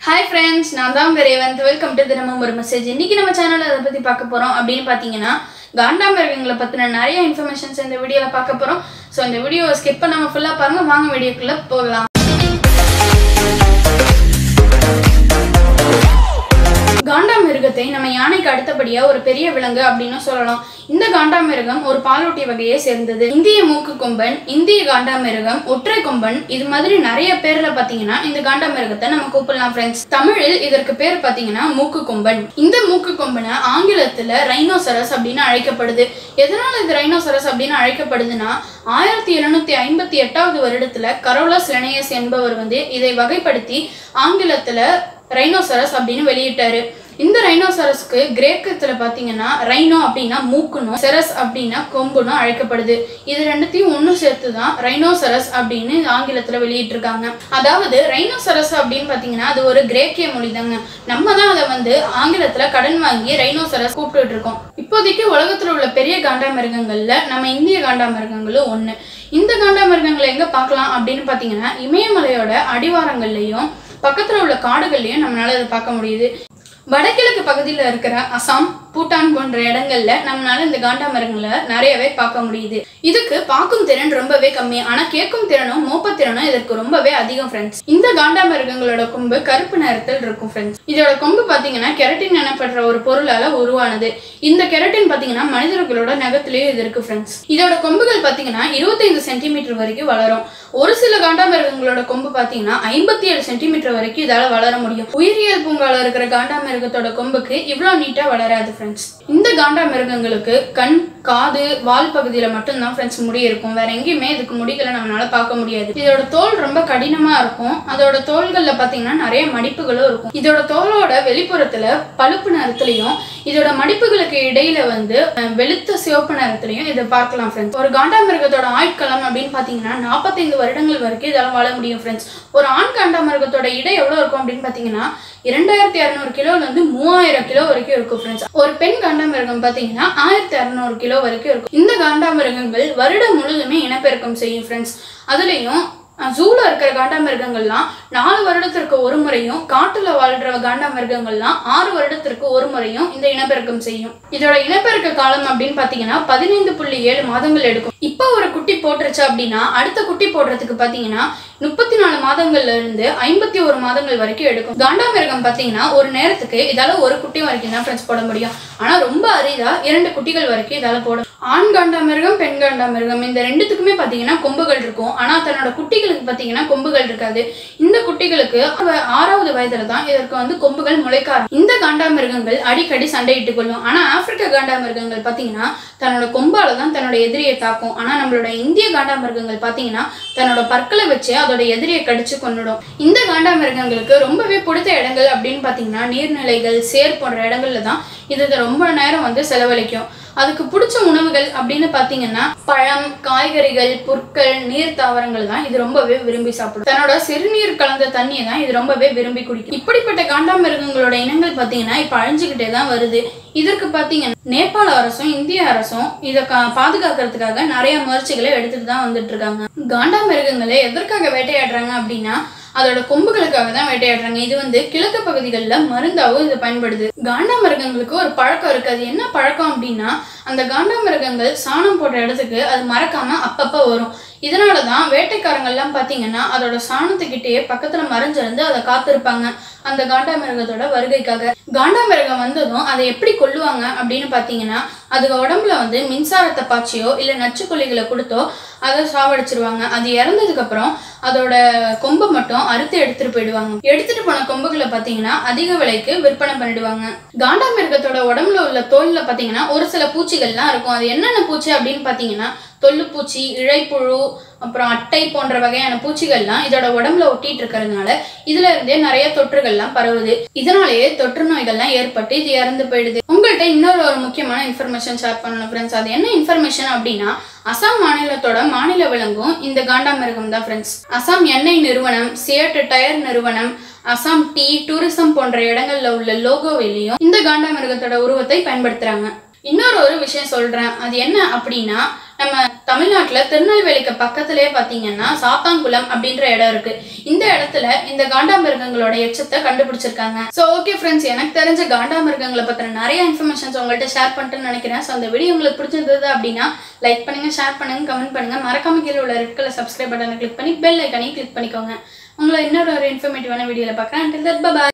Hi friends நான் தான் உங்கள் ரேவந்த் வெல்கம் டு தினமும் ஒரு மெசேஜ் இன்னைக்கு நம்ம சேனலில் அதை பற்றி பார்க்க போகிறோம் அப்படின்னு பார்த்தீங்கன்னா காண்டாமிருகங்களை பற்றின நிறைய இன்ஃபர்மேஷன்ஸ் இந்த வீடியோவில் பார்க்க போகிறோம் ஸோ இந்த வீடியோவை ஸ்கிப் பண்ணாமல் ஃபுல்லாக பாருங்கள் வாங்க வீடியோக்குள்ளே போகலாம் காண்டாமிருகத்தை நம்ம யானைக்கு அடுத்தபடியா ஒரு பெரிய விலங்கு அப்படின்னு சொல்லலாம் இந்த காண்டாமிருகம் ஒரு பாலூட்டி வகையை சேர்ந்தது இந்திய மூக்கு கொம்பன் இந்திய காண்டாமிருகம் ஒற்றை கொம்பன் இது மாதிரி நிறைய பேர்ல பாத்தீங்கன்னா இந்த காண்டாமிருகத்தை நம்ம கூப்பிடலாம் ஃப்ரெண்ட்ஸ் தமிழில் இதற்கு பேர் பாத்தீங்கன்னா மூக்கு கொம்பன் இந்த மூக்கு கொம்பனை ஆங்கிலத்துல ரைனோசரஸ் அப்படின்னு அழைக்கப்படுது எதனால இது ரைனோசரஸ் அப்படின்னு அழைக்கப்படுதுன்னா ஆயிரத்தி எழுநூத்தி ஐம்பத்தி எட்டாவது வருடத்துல கரோலஸ் லெனயஸ் என்பவர் வந்து இதை வகைப்படுத்தி ஆங்கிலத்துல ரைனோசரஸ் அப்படின்னு வெளியிட்டாரு இந்த ரைனோசரஸ்க்கு கிரேக்கத்துல பாத்தீங்கன்னா ரைனோ அப்படின்னா மூக்குனும் செரஸ் அப்படின்னா கொம்புனும் அழைக்கப்படுது இது ரெண்டுத்தையும் ஒன்று சேர்த்து தான் ரைனோசரஸ் அப்படின்னு ஆங்கிலத்துல வெளியிட்டிருக்காங்க அதாவது ரைனோசரஸ் அப்படின்னு பாத்தீங்கன்னா அது ஒரு கிரேக்கிய மொழி தாங்க நம்ம தான் அதை வந்து ஆங்கிலத்துல கடன் வாங்கி ரைனோசரஸ் கூப்பிட்டுட்டு இருக்கோம் இப்போதைக்கு உலகத்துல உள்ள பெரிய காண்டாமிருகங்கள்ல நம்ம இந்திய காண்டாமிருகங்களும் ஒண்ணு இந்த காண்டாமிருகங்களை எங்க பார்க்கலாம் அப்படின்னு பாத்தீங்கன்னா இமயமலையோட அடிவாரங்கள்லயும் பக்கத்துல உள்ள காடுகள்லயும் நம்மளால அதை பார்க்க முடியுது வடகிழக்கு பகுதியில் இருக்கிற அசாம் பூட்டான் போன்ற இடங்கள்ல நம்மளால இந்த காண்டாமிருகங்களை நிறையவே பார்க்க முடியுது இதுக்கு பார்க்கும் திறன் ரொம்பவே கம்மி ஆனா கேட்கும் திறனும் மோப்பத்திறனும் இதற்கு ரொம்பவே அதிகம் ஃப்ரெண்ட்ஸ் இந்த காண்டாமிருகங்களோட கொம்பு கருப்பு நிறத்தில் இருக்கும் ஃப்ரெண்ட்ஸ் இதோட கொம்பு பாத்தீங்கன்னா கெரட்டின் எனப்படுற ஒரு பொருளால உருவானது இந்த கெரட்டின் பாத்தீங்கன்னா மனிதர்களோட நகத்திலேயே இது இருக்கு ஃப்ரெண்ட்ஸ் இதோட கொம்புகள் பாத்தீங்கன்னா இருபத்தைந்து சென்டிமீட்டர் வரைக்கும் வளரும் ஒரு சில காண்டாமிருகங்களோட கொம்பு பாத்தீங்கன்னா ஐம்பத்தி ஏழு சென்டிமீட்டர் வரைக்கும் இதால வளர முடியும் உயிரியல் பூங்கால இருக்கிற காண்டாமிருகத்தோட கொம்புக்கு இவ்வளவு நீட்டா வளராது ஃப்ரெண்ட்ஸ் இந்த காண்டாமிருகங்களுக்கு கண் காது வால் பகுதியில மட்டும்தான் ஃப்ரெண்ட்ஸ் முடி இருக்கும் வேற எங்கேயுமே இதுக்கு முடிகளை நம்மளால பார்க்க முடியாது இதோட தோல் ரொம்ப கடினமா இருக்கும் அதோட தோள்கள்ல பாத்தீங்கன்னா நிறைய மடிப்புகளும் இருக்கும் இதோட தோலோட வெளிப்புறத்துல பழுப்பு நிறத்துலயும் இதோட மடிப்புகளுக்கு இடையில வந்து அஹ், வெளுத்த சிவப்பு நிறத்துலயும் இதை பார்க்கலாம் ஃப்ரெண்ட்ஸ் ஒரு காண்டாமிருகத்தோட ஆயுட்காலம் அப்படின்னு பாத்தீங்கன்னா நாற்பத்தைந்து வருடங்கள் வரைக்கும் இதெல்லாம் வாழ முடியும் ஃப்ரெண்ட்ஸ் ஒரு ஆண் காண்டாமிருகத்தோட இடை எவ்வளவு இருக்கும் அப்படின்னு பாத்தீங்கன்னா இரண்டாயிரத்தி இரநூறு கிலோல இருந்து மூவாயிரம் கிலோ வரைக்கும் இருக்கும் ஃப்ரெண்ட்ஸ் ஒரு பெண் காண்டாமிருகம் பாத்தீங்கன்னா ஆயிரத்தி இரநூறு கிலோ வரைக்கும் இருக்கும் இந்த காண்டாமிருகங்கள் வருடம் முழுதுமே இனப்பெருக்கம் செய்யும் ஃப்ரெண்ட்ஸ் அதுலயும் ஜூல இருக்கிற காண்டாமிருகங்கள்லாம் நாலு வருடத்திற்கு ஒரு முறையும் காட்டுல வாழ்ற காண்டாமிருகங்கள்லாம் ஆறு வருடத்திற்கு ஒரு முறையும் இந்த இனப்பெருக்கம் செய்யும் இதோட இனப்பெருக்க காலம் அப்படின்னு பாத்தீங்கன்னா பதினைந்து புள்ளி ஏழு மாதங்கள் எடுக்கும் இப்போ ஒரு குட்டி போட்டுருச்சு அப்படின்னா அடுத்த குட்டி போடுறதுக்கு பாத்தீங்கன்னா முப்பத்தி நாலு மாதங்கள்ல இருந்து ஐம்பத்தி ஒரு மாதங்கள் வரைக்கும் எடுக்கும் காண்டாமிருகம் பாத்தீங்கன்னா ஒரு நேரத்துக்கு இதால ஒரு குட்டி வரைக்கும் தான் ஃப்ரெண்ட்ஸ் போட முடியும் ஆனா ரொம்ப அரிதா இரண்டு குட்டிகள் வரைக்கும் இதால போடும் ஆண் காண்டாமிருகம் பெண் காண்டாமிருகம் இந்த ரெண்டுத்துக்குமே பாத்தீங்கன்னா கொம்புகள் இருக்கும் ஆனா தன்னோட குட்டிகளுக்கு பாத்தீங்கன்னா கொம்புகள் இருக்காது இந்த குட்டிகளுக்கு அவ- ஆறாவது வயதுல தான் இதற்கு வந்து கொம்புகள் முளைக்க ஆரம்பிக்கும். இந்த காண்டாமிருகங்கள் அடிக்கடி சண்டையிட்டுக் கொள்ளும் ஆனா ஆப்பிரிக்க காண்டாமிருகங்கள் பாத்தீங்கன்னா தன்னோட கொம்பால தான் தன்னோட எதிரியை தாக்கும் ஆனா நம்மளோட இந்திய காண்டாமிருகங்கள் பாத்தீங்கன்னா தன்னோட பற்களை வச்சு அதோட எதிரியை கடிச்சு கொன்னுடும் இந்த காண்டாமிருகங்களுக்கு ரொம்பவே பிடித்த இடங்கள் அப்படின்னு பாத்தீங்கன்னா நீர்நிலைகள் சேர் போன்ற இடங்கள்ல தான் இது இது ரொம்ப நேரம் வந்து செலவழிக்கும் அதுக்கு பிடிச்ச உணவுகள் அப்படின்னு பாத்தீங்கன்னா பழம் காய்கறிகள் புற்கள் நீர் தாவரங்கள் தான் இது ரொம்பவே விரும்பி சாப்பிடும் தன்னோட சிறுநீர் கலந்த தண்ணியை தான் இது ரொம்பவே விரும்பி குடிக்கும் இப்படிப்பட்ட காண்டாமிருகங்களோட இனங்கள் பாத்தீங்கன்னா இப்ப அழிஞ்சுக்கிட்டே தான் வருது இதற்கு பாத்தீங்கன்னா நேபாள அரசும் இந்திய அரசும் இதை கா- பாதுகாக்கிறதுக்காக நிறைய முயற்சிகளை எடுத்துட்டு தான் வந்துட்டு இருக்காங்க காண்டாமிருகங்களை எதற்காக வேட்டையாடுறாங்க அப்படின்னா அதோட கொம்புகளுக்காக தான் வேட்டையாடுறாங்க இது வந்து கிழக்கு பகுதிகளில் மருந்தாவும் இது பயன்படுது காண்டாமிருகங்களுக்கு ஒரு பழக்கம் இருக்கு அது என்ன பழக்கம் அப்படின்னா அந்த காண்டாமிருகங்கள் சாணம் போடுற இடத்துக்கு அது மறக்காம அப்பப்ப வரும் இதனால தான் வேட்டைக்காரங்கள்லாம் பார்த்தீங்கன்னா அதோட சாணத்துக்கிட்டேயே பக்கத்துல மறைஞ்சிருந்து அதை காத்திருப்பாங்க அந்த காண்டாமிருகத்தோட வருகைக்காக காண்டாமிருகம் வந்ததும் அதை எப்படி கொல்லுவாங்க அப்படின்னு பார்த்தீங்கன்னா அது உடம்புல வந்து மின்சாரத்தை பாய்ச்சியோ இல்லை நச்சுக்கொல்லிகளை கொடுத்தோ அதை சாவடிச்சிருவாங்க அது இறந்ததுக்கு அப்புறம் அதோட கொம்பை மட்டும் அறுத்து எடுத்துட்டு போயிடுவாங்க எடுத்துட்டு போன கொம்புகளை பார்த்தீங்கன்னா அதிக விலைக்கு விற்பனை பண்ணிடுவாங்க காண்டாமிருகத்தோட உடம்புல உள்ள தோல்ல பார்த்தீங்கன்னா ஒரு சில பூச்சிகள்லாம் இருக்கும் அது என்னென்ன பூச்சி அப்படின்னு பார்த்தீங்கன்னா தொல்லுப்பூச்சி இழைப்புழு அப்புறம் அட்டை போன்ற வகையான பூச்சிகள்லாம் இதோட உடம்புல ஒட்டிட்டு இருக்கிறதுனால இதுல இருந்தே நிறைய தொற்றுகள்லாம் பரவுது இதனாலேயே தொற்று நோய்கள்லாம் ஏற்பட்டு இது இறந்து போயிடுது உங்கள்கிட்ட இன்னொரு ஒரு முக்கியமான இன்ஃபர்மேஷன் ஷேர் பண்ணணும் ஃப்ரெண்ட்ஸ் அது என்ன இன்ஃபர்மேஷன் அப்படின்னா அசாம் மாநிலத்தோட மாநில விலங்கும் இந்த காண்டாமிருகம் தான் ஃப்ரெண்ட்ஸ் அசாம் எண்ணெய் நிறுவனம் சியட் டயர் நிறுவனம் அசாம் டீ டூரிசம் போன்ற இடங்கள்ல உள்ள லோகோவிலையும் இந்த காண்டாமிருகத்தோட உருவத்தை பயன்படுத்துறாங்க இன்னொரு ஒரு விஷயம் சொல்றேன் அது என்ன அப்படின்னா நம்ம தமிழ்நாட்டில் திருநெல்வேலிக்கு பக்கத்துலேயே பார்த்தீங்கன்னா சாத்தான்குளம் அப்படின்ற இடம் இருக்கு இந்த இடத்துல இந்த காண்டாமிருகங்களோட எச்சத்தை கண்டுபிடிச்சிருக்காங்க ஸோ ஓகே ஃப்ரெண்ட்ஸ் எனக்கு தெரிஞ்ச காண்டாமிருகங்களை பற்றின நிறைய இன்ஃபர்மேஷன்ஸ் உங்கள்கிட்ட ஷேர் பண்ணிட்டுன்னு நினைக்கிறேன் ஸோ அந்த வீடியோ உங்களுக்கு பிடிச்சிருந்தது அப்படின்னா லைக் பண்ணுங்க ஷேர் பண்ணுங்க கமெண்ட் பண்ணுங்க மறக்காம கீழே உள்ள ரெட் கலர் சப்ஸ்கிரைப் பட்டனை கிளிக் பண்ணி பெல் ஐக்கனையும் கிளிக் பண்ணிக்கோங்க உங்களை இன்னொரு ஒரு இன்ஃபர்மேட்டிவான வீடியோவில் பார்க்குறேன் until that bye bye